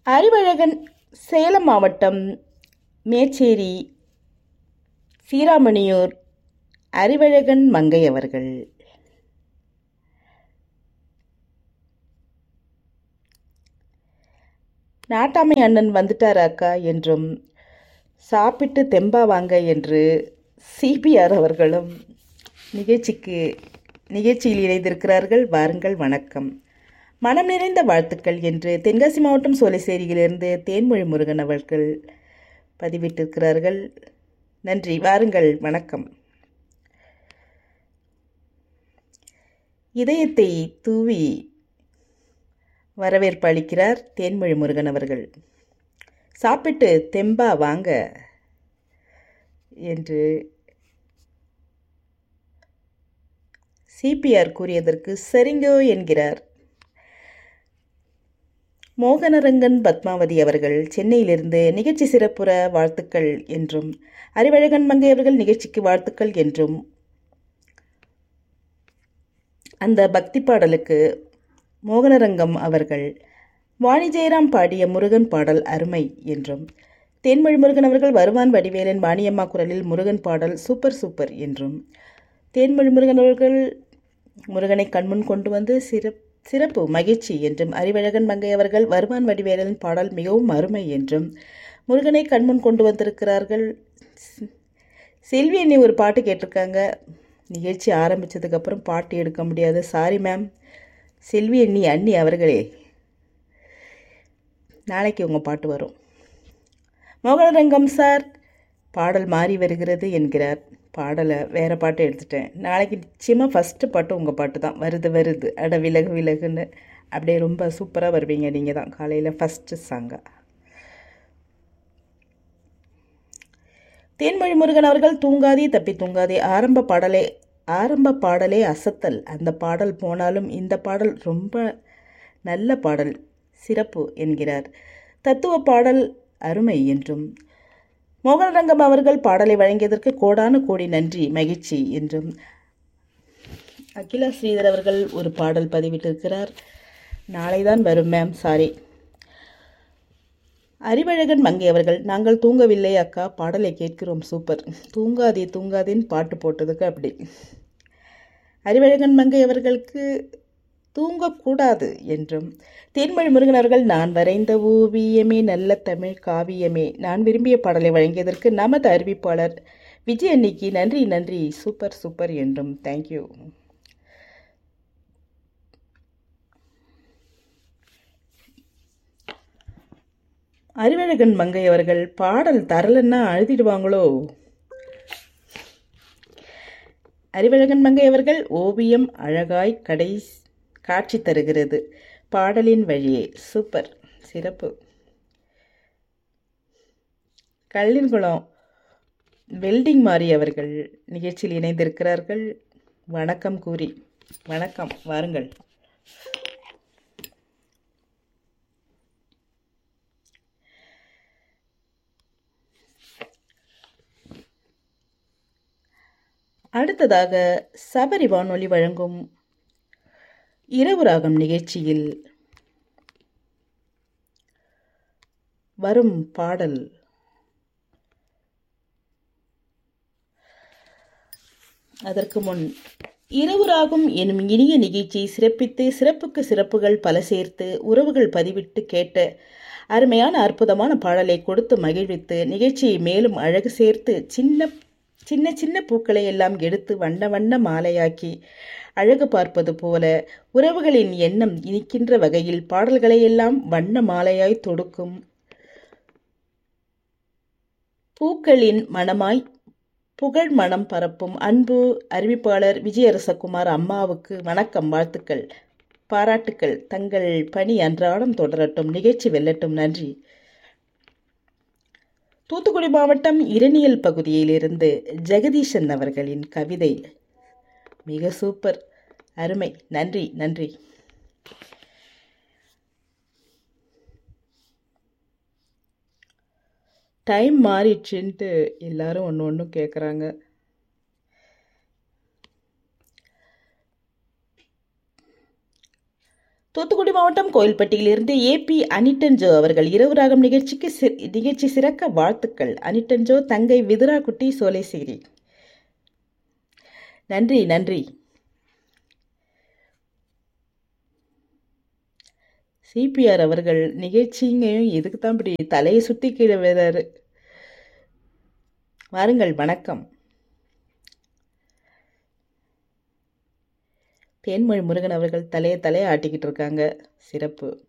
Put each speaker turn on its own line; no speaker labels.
அறிவழகன் சேலம் மாவட்டம் மேச்சேரி சீராமணியூர் அறிவழகன் மங்கை அவர்கள் நாட்டாமை அண்ணன் வந்துட்டார் அக்கா என்றும் சாப்பிட்டு தெம்பா வாங்க என்று சிபிஆர் அவர்களும் நிகழ்ச்சிக்கு நிகழ்ச்சியில் இணைந்திருக்கிறார்கள் வாருங்கள் வணக்கம் மனம் நிறைந்த வாழ்த்துக்கள் என்று தென்காசி மாவட்டம் சோலைசேரியிலிருந்து தேன்மொழி முருகன் அவர்கள் பதிவிட்டிருக்கிறார்கள் நன்றி வாருங்கள் வணக்கம் இதயத்தை தூவி வரவேற்பு அளிக்கிறார் தேன்மொழி முருகன் அவர்கள் சாப்பிட்டு தெம்பா வாங்க என்று சிபிஆர் கூறியதற்கு சரிங்கோ என்கிறார் மோகனரங்கன் பத்மாவதி அவர்கள் சென்னையிலிருந்து நிகழ்ச்சி சிறப்புற வாழ்த்துக்கள் என்றும் அறிவழகன் மங்கை அவர்கள் நிகழ்ச்சிக்கு வாழ்த்துக்கள் என்றும் அந்த பக்தி பாடலுக்கு மோகனரங்கம் அவர்கள் வாணி ஜெயராம் பாடிய முருகன் பாடல் அருமை என்றும் தேன்மொழி முருகன் அவர்கள் வருவான் வடிவேலன் வாணியம்மா குரலில் முருகன் பாடல் சூப்பர் சூப்பர் என்றும் தேன்மொழி முருகன் அவர்கள் முருகனை கண்முன் கொண்டு வந்து சிறப் சிறப்பு மகிழ்ச்சி என்றும் அறிவழகன் மங்கை அவர்கள் வருவான் வடிவேலன் பாடல் மிகவும் அருமை என்றும் முருகனை கண்முன் கொண்டு வந்திருக்கிறார்கள் செல்வி அண்ணி ஒரு பாட்டு கேட்டிருக்காங்க நிகழ்ச்சி ஆரம்பித்ததுக்கப்புறம் பாட்டு எடுக்க முடியாது சாரி மேம் செல்வி அண்ணி அண்ணி அவர்களே நாளைக்கு உங்கள் பாட்டு வரும் மோகனரங்கம் சார் பாடல் மாறி வருகிறது என்கிறார் பாடலை வேறு பாட்டு எடுத்துட்டேன் நாளைக்கு நிச்சயமாக ஃபஸ்ட்டு பாட்டு உங்கள் பாட்டு தான் வருது வருது அட விலகு விலகுன்னு அப்படியே ரொம்ப சூப்பராக வருவீங்க நீங்கள் தான் காலையில் ஃபஸ்ட்டு சாங்கா தேன்மொழி முருகன் அவர்கள் தூங்காதே தப்பி தூங்காதே ஆரம்ப பாடலே ஆரம்ப பாடலே அசத்தல் அந்த பாடல் போனாலும் இந்த பாடல் ரொம்ப நல்ல பாடல் சிறப்பு என்கிறார் தத்துவ பாடல் அருமை என்றும் மோகனரங்கம் அவர்கள் பாடலை வழங்கியதற்கு கோடான கோடி நன்றி மகிழ்ச்சி என்றும் அகிலா ஸ்ரீதர் அவர்கள் ஒரு பாடல் பதிவிட்டிருக்கிறார் நாளை தான் வரும் மேம் சாரி அறிவழகன் மங்கை அவர்கள் நாங்கள் தூங்கவில்லை அக்கா பாடலை கேட்கிறோம் சூப்பர் தூங்காதே தூங்காதேன்னு பாட்டு போட்டதுக்கு அப்படி அறிவழகன் மங்கை அவர்களுக்கு தூங்கக்கூடாது என்றும் தேன்மொழி முருகன் அவர்கள் நான் வரைந்த ஓவியமே நல்ல தமிழ் காவியமே நான் விரும்பிய பாடலை வழங்கியதற்கு நமது அறிவிப்பாளர் விஜய் அன்னிக்கு நன்றி நன்றி சூப்பர் சூப்பர் என்றும் தேங்க்யூ அறிவழகன் மங்கை அவர்கள் பாடல் தரலன்னா அழுதிடுவாங்களோ அறிவழகன் மங்கை அவர்கள் ஓவியம் அழகாய் கடை காட்சி தருகிறது பாடலின் வழியே சூப்பர் சிறப்பு கல்லின்குளம் வெல்டிங் மாறி அவர்கள் நிகழ்ச்சியில் இணைந்திருக்கிறார்கள் வணக்கம் கூறி வணக்கம் வாருங்கள் அடுத்ததாக சபரி வானொலி வழங்கும் இரவு ராகம் நிகழ்ச்சியில் வரும் பாடல் அதற்கு முன் இரவு ராகம் எனும் இனிய நிகழ்ச்சி சிறப்பித்து சிறப்புக்கு சிறப்புகள் பல சேர்த்து உறவுகள் பதிவிட்டு கேட்ட அருமையான அற்புதமான பாடலை கொடுத்து மகிழ்வித்து நிகழ்ச்சியை மேலும் அழகு சேர்த்து சின்ன சின்ன சின்ன பூக்களை எல்லாம் எடுத்து வண்ண வண்ண மாலையாக்கி அழகு பார்ப்பது போல உறவுகளின் எண்ணம் இனிக்கின்ற வகையில் பாடல்களை எல்லாம் வண்ண மாலையாய் தொடுக்கும் பூக்களின் மனமாய் புகழ் மனம் பரப்பும் அன்பு அறிவிப்பாளர் விஜயரசகுமார் அம்மாவுக்கு வணக்கம் வாழ்த்துக்கள் பாராட்டுக்கள் தங்கள் பணி அன்றாடம் தொடரட்டும் நிகழ்ச்சி வெல்லட்டும் நன்றி தூத்துக்குடி மாவட்டம் இரணியல் பகுதியிலிருந்து ஜெகதீசன் அவர்களின் கவிதை மிக சூப்பர் அருமை நன்றி நன்றி டைம் மாறிடுச்சுன்ட்டு எல்லாரும் ஒன்று ஒன்றும் கேட்குறாங்க தூத்துக்குடி மாவட்டம் கோயில்பட்டியிலிருந்து ஏபி அனிட்டன்ஜோ அவர்கள் இரவு ராகம் நிகழ்ச்சிக்கு சி- நிகழ்ச்சி சிறக்க வாழ்த்துக்கள் அனிட்டன்ஜோ தங்கை விதுரா குட்டி சோலைசேரி நன்றி நன்றி சிபிஆர் அவர்கள் நிகழ்ச்சிங்கையும் எதுக்கு தான் இப்படி தலையை சுற்றி கீழே விழுறாரு வாருங்கள் வணக்கம் தேன்மொழி முருகன் அவர்கள் தலையை தலையை ஆட்டிக்கிட்டு இருக்காங்க சிறப்பு